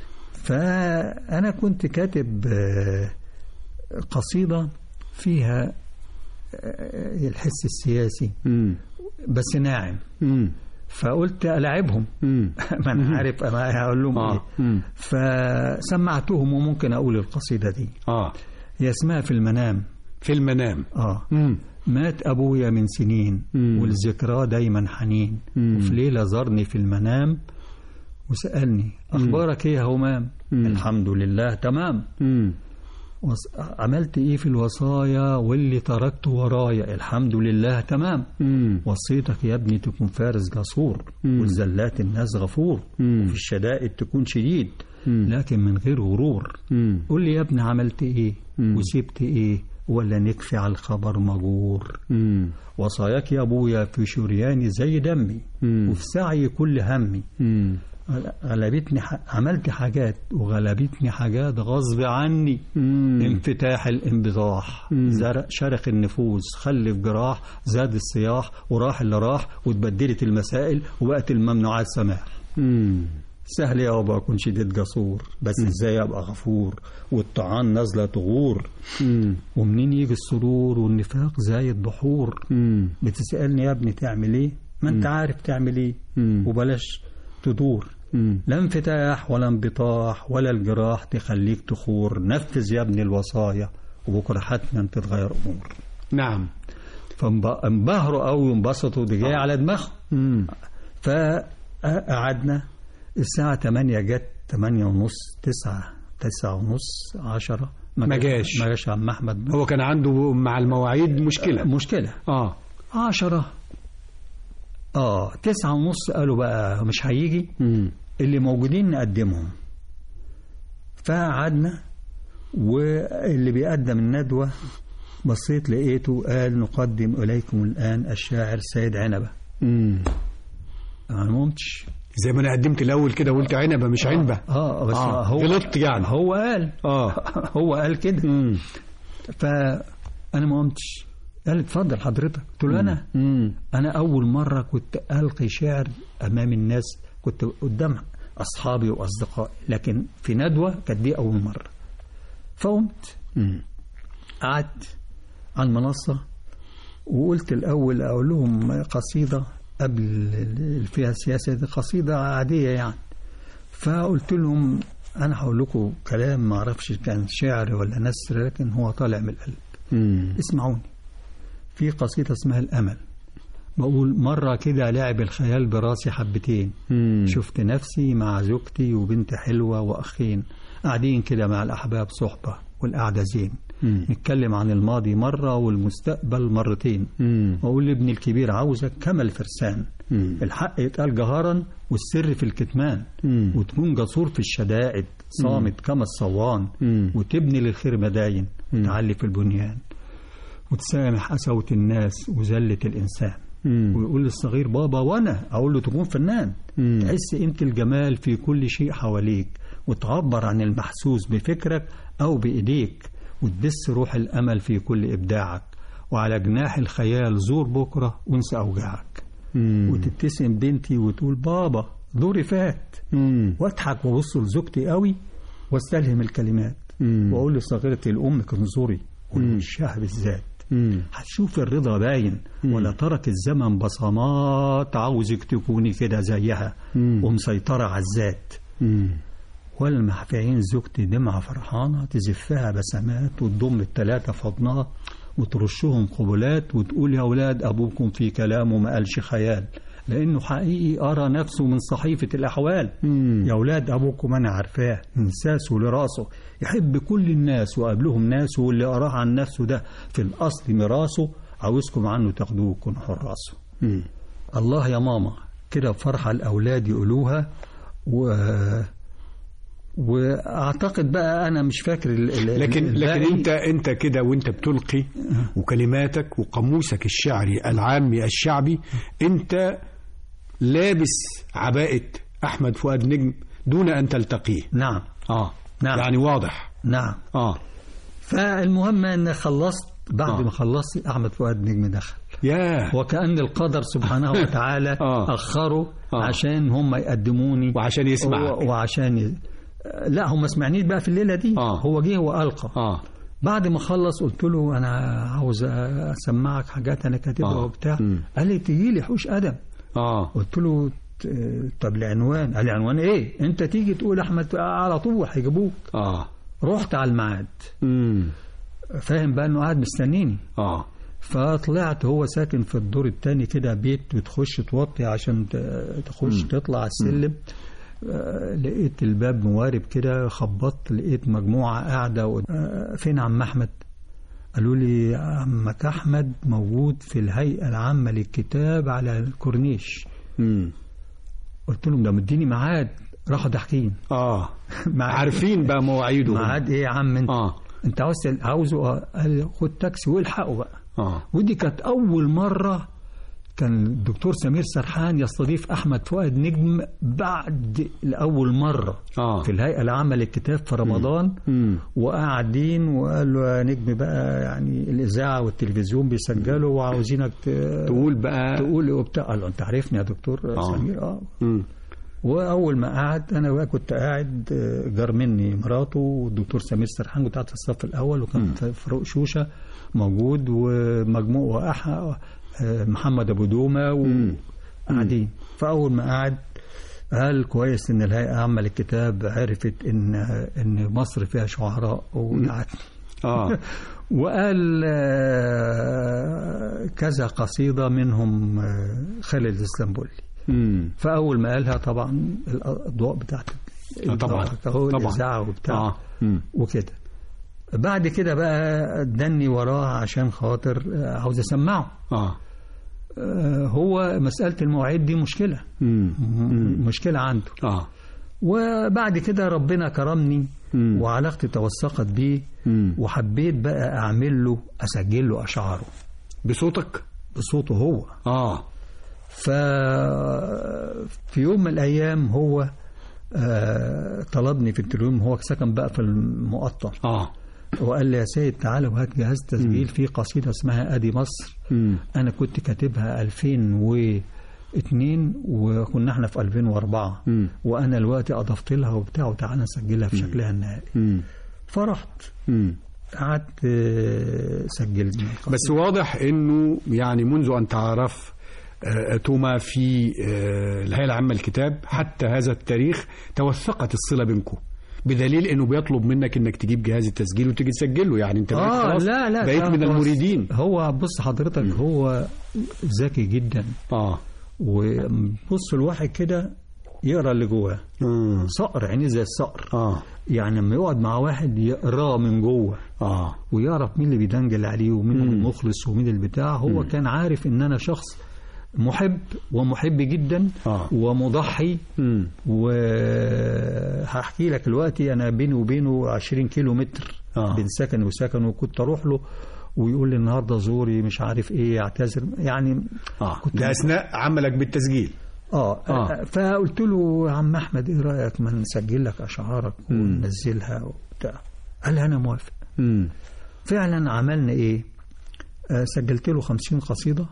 فأنا كنت كاتب آه، قصيدة فيها آه، الحس السياسي امم بس ناعم امم فقلت ألعبهم امم ما أنا عارف أنا هقول لهم إيه اه امم فسمعتهم وممكن أقول القصيدة دي اه هي اسمها في المنام في المنام آه امم مات أبويا من سنين مم. والذكرى دايما حنين مم. وفي ليلة زارني في المنام وسألني أخبارك إيه يا همام مم. الحمد لله تمام امم وص... عملت ايه في الوصايا واللي تركته ورايا الحمد لله تمام امم وصيتك يا ابني تكون فارس جسور مم. والزلات الناس غفور مم. وفي الشدائد تكون شديد مم. لكن من غير غرور امم قول لي يا ابني عملت ايه مم. وسبت ايه ولا نكفي على الخبر مجور امم وصاياك يا ابويا في شرياني زي دمي مم. وفي سعي كل همي امم غلبتني ح... عملت حاجات وغلبتني حاجات غصب عني انفتاح الانبطاح مم. زرق شرخ النفوس خلف جراح زاد الصياح وراح اللي راح واتبدلت المسائل وبقت الممنوعات سماح امم سهل يا ابا اكون شديد جسور بس ازاي ابقى غفور والطعان نازله تغور امم ومنين يجي السرور والنفاق زايد بحور امم بتسالني يا ابني تعمل ايه ما انت عارف تعمل ايه مم. وبلاش تدور امم لا انفتاح ولا انبطاح ولا الجراح تخليك تخور نفذ يا ابني الوصايا وبكره حتما تتغير امور نعم فانبهروا قوي وانبسطوا دي جايه على دماغهم امم فقعدنا الساعة 8 جت 8 ونص 9 9 ونص 10 ما جاش. ما جاش عم أحمد هو كان عنده مع المواعيد مشكلة مشكلة اه 10 اه 9 ونص قالوا بقى مش هيجي امم اللي موجودين نقدمهم فقعدنا واللي بيقدم الندوة بصيت لقيته قال نقدم إليكم الآن الشاعر سيد عنبة امم انا ما قمتش زي ما انا قدمت الاول كده وقلت عنبه مش عنبه اه بس آه، هو غلطت يعني. هو قال اه هو قال كده امم فانا ما قمتش قال اتفضل حضرتك قلت له انا امم انا اول مره كنت القي شعر امام الناس كنت قدام اصحابي واصدقائي لكن في ندوه كانت دي اول مره فقمت قعدت على المنصه وقلت الاول اقول لهم قصيده قبل اللي فيها سياسه دي قصيده عاديه يعني فقلت لهم انا هقول لكم كلام ما اعرفش كان شعر ولا نثر لكن هو طالع من القلب امم اسمعوني في قصيدة اسمها الأمل بقول مرة كده لعب الخيال براسي حبتين شفت نفسي مع زوجتي وبنت حلوة وأخين قاعدين كده مع الأحباب صحبة والقعدة زين مم. نتكلم عن الماضي مرة والمستقبل مرتين امم وأقول لابني الكبير عاوزك كما الفرسان مم. الحق يتقال جهارا والسر في الكتمان مم. وتكون جسور في الشدائد صامت كما الصوان مم. وتبني للخير مداين وتعلي في البنيان وتسامح قسوة الناس وذلة الإنسان مم. ويقول للصغير بابا وأنا أقول له تكون فنان مم. تحس قيمة الجمال في كل شيء حواليك وتعبر عن المحسوس بفكرك أو بإيديك وتدس روح الأمل في كل إبداعك وعلى جناح الخيال زور بكرة وانسى أوجاعك مم. وتبتسم بنتي وتقول بابا دوري فات مم. واضحك وابص لزوجتي قوي واستلهم الكلمات مم. واقول لصغيرتي لامك انظري والوشها بالذات مم. هتشوف الرضا باين ولا ترك الزمن بصمات عاوزك تكوني كده زيها مم. ومسيطرة على الذات مم. والمح في عين زوجتي دمعة فرحانة تزفها بسمات وتضم التلاتة في حضنها وترشهم قبلات وتقول يا أولاد أبوكم في كلامه ما قالش خيال لأنه حقيقي أرى نفسه من صحيفة الأحوال مم. يا أولاد أبوكم أنا عارفاه من ساسه لراسه يحب كل الناس وقبلهم ناس واللي أراه عن نفسه ده في الأصل ميراثه عاوزكم عنه تاخدوه كن حراسه مم. الله يا ماما كده فرحة الأولاد يقولوها و واعتقد بقى انا مش فاكر ال... ال- لكن لكن الباقي. انت انت كده وانت بتلقي وكلماتك وقاموسك الشعري العامي الشعبي انت لابس عباءة احمد فؤاد نجم دون ان تلتقيه نعم اه نعم. يعني واضح نعم اه فالمهم ان خلصت بعد آه. ما خلصت احمد فؤاد نجم دخل يا وكأن القدر سبحانه وتعالى آه. أخره آه. عشان هم يقدموني وعشان يسمعك و- وعشان ي... لا هم سمعنيش بقى في الليلة دي آه. هو جه وألقى اه بعد ما خلص قلت له أنا عاوز أسمعك حاجات أنا كاتبها آه. وبتاع مم. قال لي تيجي لي حوش أدب اه قلت له ت- طب العنوان قال لي عنوان ايه انت تيجي تقول احمد على طول هيجيبوك اه رحت على الميعاد امم فاهم بقى انه قاعد مستنيني اه فطلعت هو ساكن في الدور الثاني كده بيت بتخش توطي عشان ت- تخش تطلع على السلم آه، لقيت الباب موارب كده خبطت لقيت مجموعة قاعدة و- آه، فين عم أحمد قالوا لي عمك أحمد موجود في الهيئة العامة للكتاب على الكورنيش امم قلت لهم ده مديني ميعاد راحوا ضاحكين اه ميعاد- عارفين بقى مواعيدهم ميعاد ايه يا عم انت اه انت عاوز تل- عاوزه آه. قال لي خد تاكسي والحقه بقى اه ودي كانت أول مرة كان الدكتور سمير سرحان يستضيف أحمد فؤاد نجم بعد لأول مرة اه في الهيئة العامة للكتاب في رمضان امم وقاعدين وقال له يا نجم بقى يعني الإذاعة والتلفزيون بيسجلوا وعاوزينك ت- تقول بقى تقول إيه وبتاع قال له أنت عارفني يا دكتور آه. سمير اه امم واول ما قعد انا بقى كنت قاعد آه، جار مني مراته والدكتور سمير سرحان كنت قاعد في الصف الاول وكان فاروق شوشه موجود ومجموع وأح آه، محمد ابو دومه وقاعدين فاول ما قعد قال كويس ان الهيئه العامه للكتاب عرفت ان ان مصر فيها شعراء ودعتني اه وقال آه، كذا قصيده منهم آه، خالد الاسلامبولي امم فاول ما قالها طبعا الاضواء بتاعت آه، طبعا. هو طبعا. الاذاعه وبتاع اه امم وكده بعد كده بقى اداني وراه عشان خاطر آه، عاوز اسمعه اه آه، هو مساله المواعيد دي مشكله امم م- مشكله عنده اه وبعد كده ربنا كرمني مم. وعلاقتي توثقت بيه مم. وحبيت بقى اعمل له اسجل له اشعاره بصوتك بصوته هو اه ففي يوم من الأيام هو آه، طلبني في التليفون هو سكن بقى في المقطم اه وقال لي يا سيد تعالى وهات جهاز تسجيل في قصيدة اسمها أدي مصر مم. أنا كنت كاتبها 2002 وكنا احنا في 2004 مم. وأنا الوقت أضفت لها وبتاع وتعالى نسجلها في شكلها النهائي مم. فرحت مم. قعدت آه، سجلت بس واضح انه يعني منذ ان تعرف آه، توما في آه، الهيئه العامه للكتاب حتى هذا التاريخ توثقت الصله بينكم بدليل انه بيطلب منك انك تجيب جهاز التسجيل وتيجي تسجله يعني انت بقيت اه خلاص لا لا بقيت ده من هو- المريدين هو بص حضرتك هو ذكي جدا اه وبص الواحد كده يقرا اللي جواه اه صقر عينيه زي الصقر اه يعني لما يقعد مع واحد يقراه من جوه اه ويعرف مين اللي بيدنجل عليه ومين المخلص ومين البتاع هو كان عارف ان انا شخص محب ومحب جدا آه. ومضحي مم. وهحكي لك دلوقتي انا بيني وبينه 20 كيلو متر آه. بين سكن وسكن وكنت اروح له ويقول لي النهارده زوري مش عارف ايه اعتذر يعني اه كنت- ده اثناء عملك بالتسجيل اه, آه. آه. فقلت له يا عم احمد ايه رايك ما نسجل لك اشعارك وننزلها وبتاع قال لي انا موافق مم. فعلا عملنا ايه آه سجلت له 50 قصيده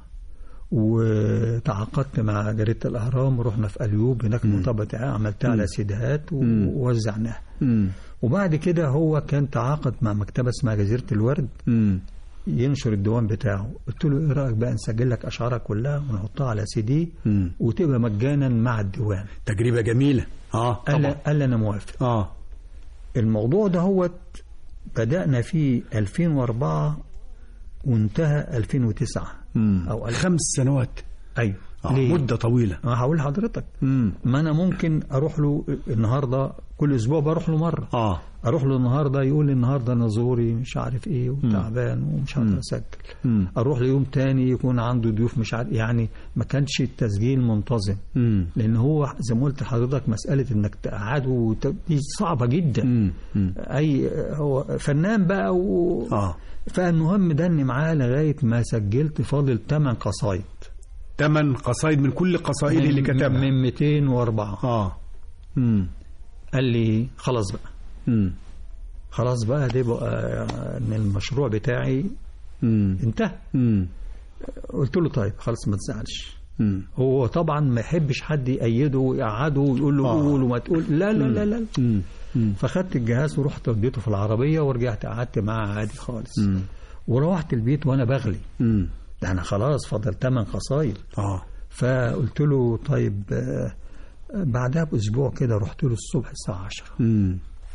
وتعاقدت مع جريده الاهرام ورحنا في اليوب هناك المطابعه عملتها على سيديهات ووزعناها مم. وبعد كده هو كان تعاقد مع مكتبه اسمها جزيره الورد مم. ينشر الديوان بتاعه قلت له ايه رايك بقى نسجل لك اشعارك كلها ونحطها على سي دي مم. وتبقى مجانا مع الديوان تجربه جميله اه قال طبعا قال لي انا موافق اه الموضوع ده هو بدأنا فيه 2004 وانتهى 2009 مم. أو ألف- خمس سنوات أيوه آه. ليه؟ مده طويله أنا هقول لحضرتك مم. ما أنا ممكن أروح له النهاردة كل أسبوع بروح له مرة اه أروح له النهاردة يقول لي النهاردة أنا زوري مش عارف إيه وتعبان ومش عارف أسجل مم. أروح ليوم تاني يكون عنده ضيوف مش عارف يعني ما كانش التسجيل منتظم مم. لأن هو زي ما قلت لحضرتك مسألة إنك تقعده وت- دي صعبة جدا مم. مم. اي هو فنان بقى و... اه فالمهم دني معاه لغايه ما سجلت فاضل 8 قصايد ثمان قصايد من كل قصائد اللي من- كتبها من 204 اه امم قال لي خلاص بقى امم خلاص بقى ده بقى ان المشروع بتاعي امم انتهى امم قلت له طيب خلاص ما تزعلش امم هو طبعا ما يحبش حد يأيده ويقعده ويقول له آه. قول وما تقول لا لا لا لا امم فخدت الجهاز ورحت وديته في العربيه ورجعت قعدت معاه عادي خالص امم وروحت البيت وانا بغلي امم ده انا خلاص فاضل 8 قصايد اه فقلت له طيب آه، بعدها باسبوع كده رحت له الصبح الساعه 10 امم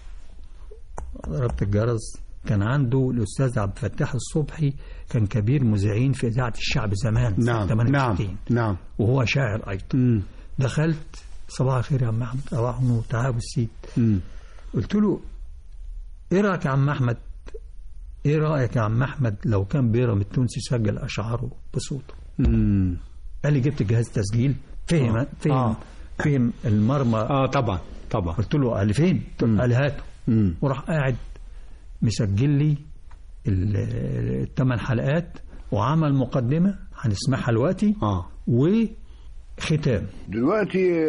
ضربت الجرس كان عنده الاستاذ عبد الفتاح الصبحي كان كبير مذيعين في اذاعه الشعب زمان سنة نعم نعم 68 نعم وهو شاعر ايضا امم دخلت صباح الخير يا عم احمد صباح النور تعال السيد امم قلت له ايه رايك يا عم احمد ايه رايك يا عم احمد لو كان بيرم التونسي سجل اشعاره بصوته امم قال لي جبت جهاز تسجيل فهم آه. فهم آه. فهم المرمى اه طبعا طبعا قلت له قال لي فين؟ قلت له قال لي هاته امم وراح قاعد مسجل لي ال- الثمان حلقات وعمل مقدمه هنسمعها دلوقتي اه وختام دلوقتي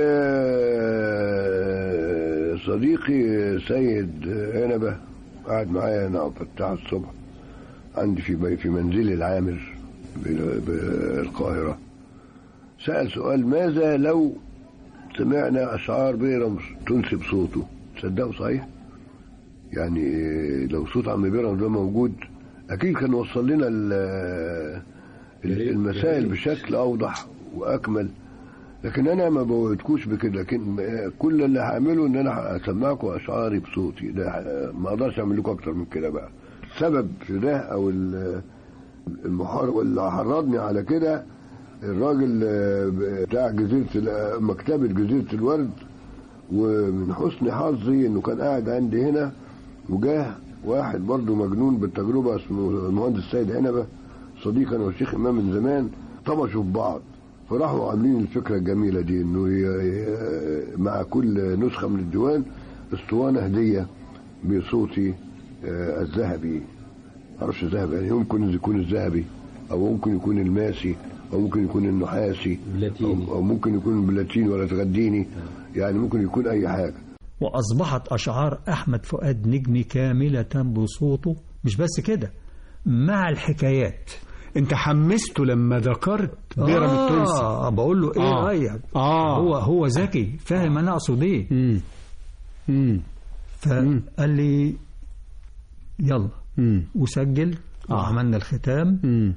آه، صديقي سيد عنبة قاعد معايا انا فتح الصبح عندي في بي في منزلي العامر بال- بالقاهرة سأل سؤال ماذا لو سمعنا أشعار بيرم تنسب صوته تصدقوا صحيح يعني لو صوت عم بيرم ده موجود أكيد كان وصل لنا ال- المسائل بشكل أوضح وأكمل لكن انا ما بوعدكوش بكده لكن كل اللي هعمله ان انا هسمعكم اشعاري بصوتي ده ما اقدرش اعمل لكم اكتر من كده بقى السبب في ده او ال- المحار اللي حرضني على كده الراجل بتاع جزيره ال- مكتبه جزيره الورد ومن حسن حظي انه كان قاعد عندي هنا وجاه واحد برضه مجنون بالتجربه اسمه المهندس سيد عنبه صديق انا والشيخ امام من زمان طبشوا في بعض فراحوا عاملين الفكره الجميله دي انه ي- ي- مع كل نسخه من الديوان اسطوانه هديه بصوتي آه، الذهبي معرفش الذهبي يعني يمكن يكون الذهبي او ممكن يكون الماسي او ممكن يكون النحاسي اللاتيني. أو, او ممكن يكون باللاتيني ولا تغديني يعني ممكن يكون اي حاجه وأصبحت أشعار أحمد فؤاد نجمي كاملة بصوته مش بس كده مع الحكايات انت حمسته لما ذكرت بيرم التونسي آه بقول له إيه آه. رأيك اه هو هو ذكي فاهم أنا أقصد إيه مم. مم. فقال لي يلا مم. وسجل آه. وعملنا الختام مم.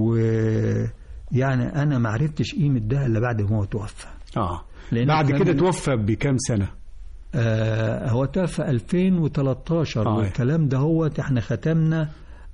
ويعني أنا ما عرفتش قيمة ده إلا بعد ما هو توفى اه لأن بعد كان- كده توفى بكام سنة آه هو توفى 2013 آه. والكلام ده هو احنا ختمنا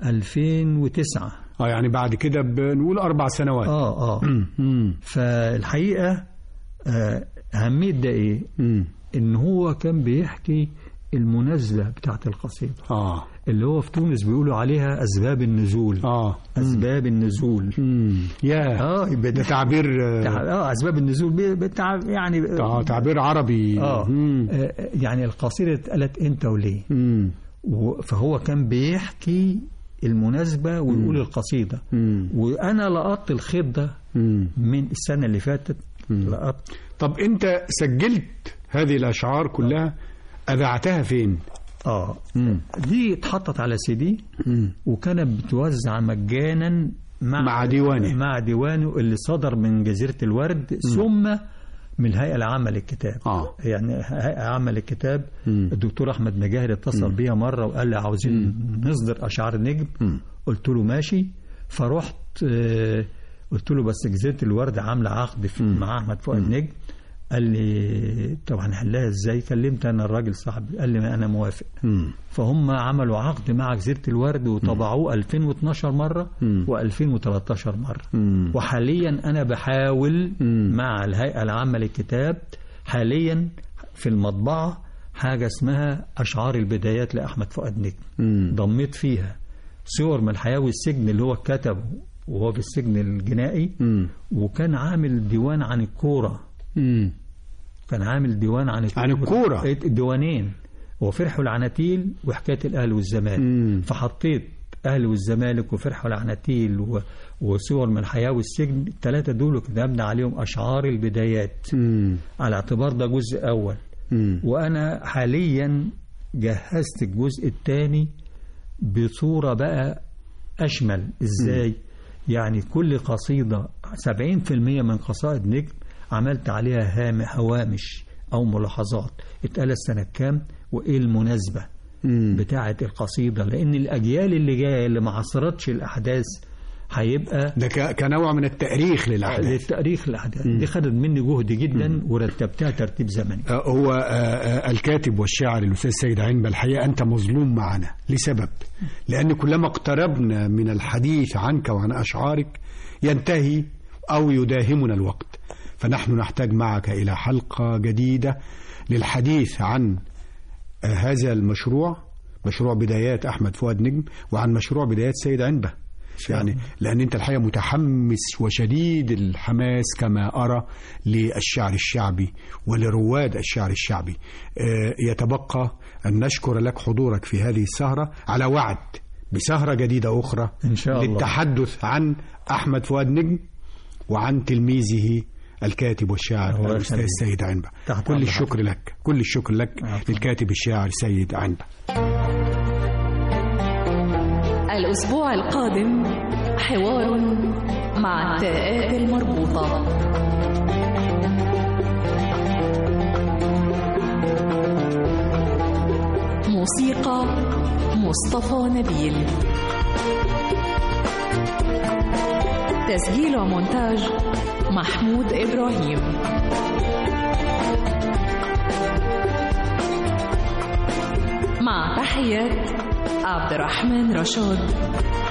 2009 اه يعني بعد كده بنقول أربع سنوات اه اه مم. مم. فالحقيقة آه أهمية ده إيه؟ مم. إن هو كان بيحكي المنازلة بتاعت القصيدة اه اللي هو في تونس بيقولوا عليها أسباب النزول اه أسباب النزول مم. يا اه يبقى ده ده تعبير تع- اه أسباب النزول بي- بتاع يعني آه تعبير عربي اه مم. آه، يعني القصيدة اتقالت امتى وليه مم. و- فهو كان بيحكي المناسبة ويقول القصيدة مم. وأنا لقطت الخيط ده مم. من السنة اللي فاتت لقطت طب انت سجلت هذه الاشعار كلها اذعتها فين اه دي اتحطت على سي دي مم. وكانت بتوزع مجانا مع مع ديوانه. مع ديوانه اللي صدر من جزيرة الورد ثم من الهيئة العامة للكتاب آه. يعني هيئة عامة للكتاب مم. الدكتور أحمد مجاهد اتصل بيا مرة وقال لي عاوزين نصدر أشعار نجم قلت له ماشي فرحت آه، قلت له بس جزيرة الورد عاملة عقد في مع أحمد فؤاد نجم قال لي طب هنحلها ازاي كلمت انا الراجل صاحبي قال لي انا موافق مم. فهم عملوا عقد مع جزيرة الورد وطبعوه 2012 مرة و2013 مرة مم. وحاليا أنا بحاول مم. مع الهيئة العامة للكتاب حاليا في المطبعة حاجة اسمها أشعار البدايات لأحمد فؤاد نجم مم. ضميت فيها صور من الحياة والسجن اللي هو كتبه وهو في السجن الجنائي مم. وكان عامل ديوان عن الكورة مم. كان عامل ديوان عن عن الكورة. ديوانين وفرح العناتيل وحكاية الأهلي والزمالك مم. فحطيت أهلي والزمالك وفرح العناتيل و... وصور من الحياة والسجن الثلاثة دول كتبنا عليهم أشعار البدايات مم. على اعتبار ده جزء أول مم. وأنا حاليا جهزت الجزء الثاني بصورة بقى أشمل إزاي يعني كل قصيدة 70% من قصائد نجم عملت عليها هام هوامش أو ملاحظات اتقال السنة كام وإيه المناسبة مم. بتاعة القصيدة لأن الأجيال اللي جاية اللي ما عصرتش الأحداث هيبقى ده ك- كنوع من التأريخ للأحداث للتاريخ الأحداث دي خدت مني جهد جدا ورتبتها ترتيب زمني آه، هو آه، آه، الكاتب والشاعر الأستاذ سيد عنبة الحقيقة أنت مظلوم معنا لسبب لأن كلما اقتربنا من الحديث عنك وعن أشعارك ينتهي أو يداهمنا الوقت فنحن نحتاج معك إلى حلقة جديدة للحديث عن آه، هذا المشروع مشروع بدايات أحمد فؤاد نجم وعن مشروع بدايات سيد عنبة يعني لأن أنت الحقيقة متحمس وشديد الحماس كما أرى للشعر الشعبي ولرواد الشعر الشعبي آه، يتبقى أن نشكر لك حضورك في هذه السهرة على وعد بسهرة جديدة أخرى إن شاء الله. للتحدث عن أحمد فؤاد نجم وعن تلميذه الكاتب والشاعر الله الأستاذ يخليك. سيد عنبة تحت كل أمر الشكر لك كل الشكر لك عفواً. للكاتب الشاعر سيد عنبة الأسبوع القادم حوار مع التاءات المربوطة موسيقى مصطفى نبيل تسجيل ومونتاج محمود إبراهيم مع تحيات عبد الرحمن رشاد